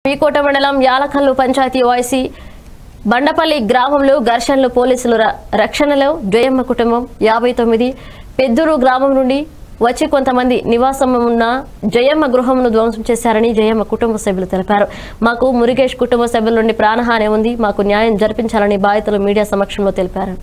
పీకోట మండలం యాలకల్లు పంచాయతీ వాయిసీ బండపల్లి గ్రామంలో ఘర్షణలు పోలీసులు ర- రక్షణలో జయమ్మ కుటుంబం యాభై తొమ్మిది పెద్దూరు గ్రామం నుండి వచ్చి కొంతమంది నివాసం ఉన్న జయమ్మ గృహంను ధ్వంసం చేశారని జయమ్మ కుటుంబ సభ్యులు తెలిపారు మాకు మురుగేష్ కుటుంబ సభ్యుల నుండి ప్రాణహాని ఉంది మాకు న్యాయం జరిపించాలని బాధితులు మీడియా సమక్షంలో తెలిపారు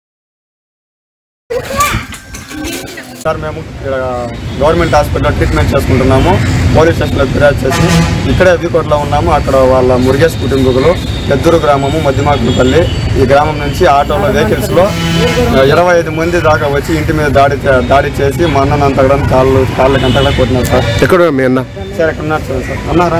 సార్ మేము ఇక్కడ గవర్నమెంట్ హాస్పిటల్లో ట్రీట్మెంట్ చేసుకుంటున్నాము పోలీస్ స్టేషన్లో ఫిర్యాదు చేసి ఇక్కడే వీకోట్లో ఉన్నాము అక్కడ వాళ్ళ మురుగేష్ కుటుంబీకులు పెద్దూరు గ్రామము మధ్యమాకులపల్లి ఈ గ్రామం నుంచి ఆటోలో వెహికల్స్లో ఇరవై ఐదు మంది దాకా వచ్చి ఇంటి మీద దాడి చే- దాడి చేసి మా అన్నను అంతగడం కాళ్ళు కాళ్ళకి అంతగడం కొట్టినారు సార్ ఎక్కడ మీ అన్న సార్ ఎక్కడ ఉన్నారు చూడండి సార్ అన్నారా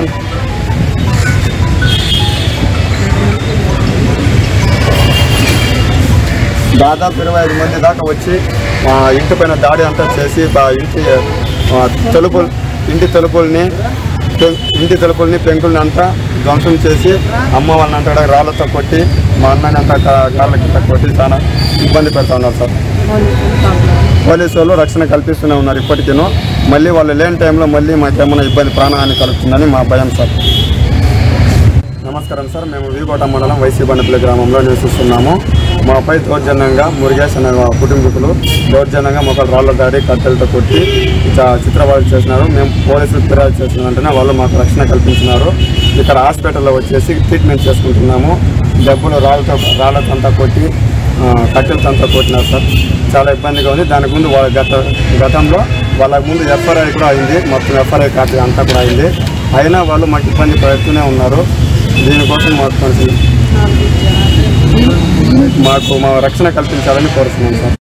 దాదాపు ఇరవై ఐదు మంది దాకా వచ్చి మా ఇంటి పైన దాడి అంతా చేసి మా ఇంటి ఆ, తలుపులు ఇంటి తలుపుల్ని పెం- ఇంటి తలుపుల్ని పెంకుల్ని అంతా ధ్వంసం చేసి అమ్మ వాళ్ళని అంతా కూడా రాళ్ళతో కొట్టి మా అన్నని అంతా కా- కాళ్ళకి అంతా కొట్టి చాలా ఇబ్బంది పెడతా ఉన్నారు సార్ పోలీసు వాళ్ళు రక్షణ కల్పిస్తూనే ఉన్నారు ఇప్పటికీను మళ్ళీ వాళ్ళు లేని టైంలో మళ్ళీ మాకేమైనా ఇబ్బంది ప్రాణహాని కలుగుతుందని మా భయం సార్ నమస్కారం సార్ మేము వీకోట మండలం వైసీ బండపల్లి గ్రామంలో నివసిస్తున్నాము మాపై దౌర్జన్యంగా మురుగేష్ అనే మా కుటుంబీకులు దౌర్జన్యంగా మొక్కలు రాళ్ళ దాడి కట్టెలతో కొట్టి ఇట్లా చిత్రబాధ చేసినారు మేము పోలీసులు ఫిర్యాదు చేసిన వెంటనే వాళ్ళు మాకు రక్షణ కల్పించినారు ఇక్కడ హాస్పిటల్లో వచ్చేసి ట్రీట్మెంట్ చేసుకుంటున్నాము డబ్బులు రాళ్ళతో రాళ్ళతంతా కొట్టి ఆ, కట్టెలతంతా కొట్టినారు సార్ చాలా ఇబ్బందిగా ఉంది దానికి ముందు వాళ్ళ గత గతంలో వాళ్ళకి ముందు ఎఫ్ఐఆర్ కూడా అయింది మొత్తం ఎఫ్ఐఆర్ కాపీ అంతా కూడా అయింది అయినా వాళ్ళు మాకు ఇబ్బంది పెడుతూనే ఉన్నారు దీనికోసం మాకు కొంచెం మాకు మా రక్షణ కల్పించాలని కోరుతున్నాం సార్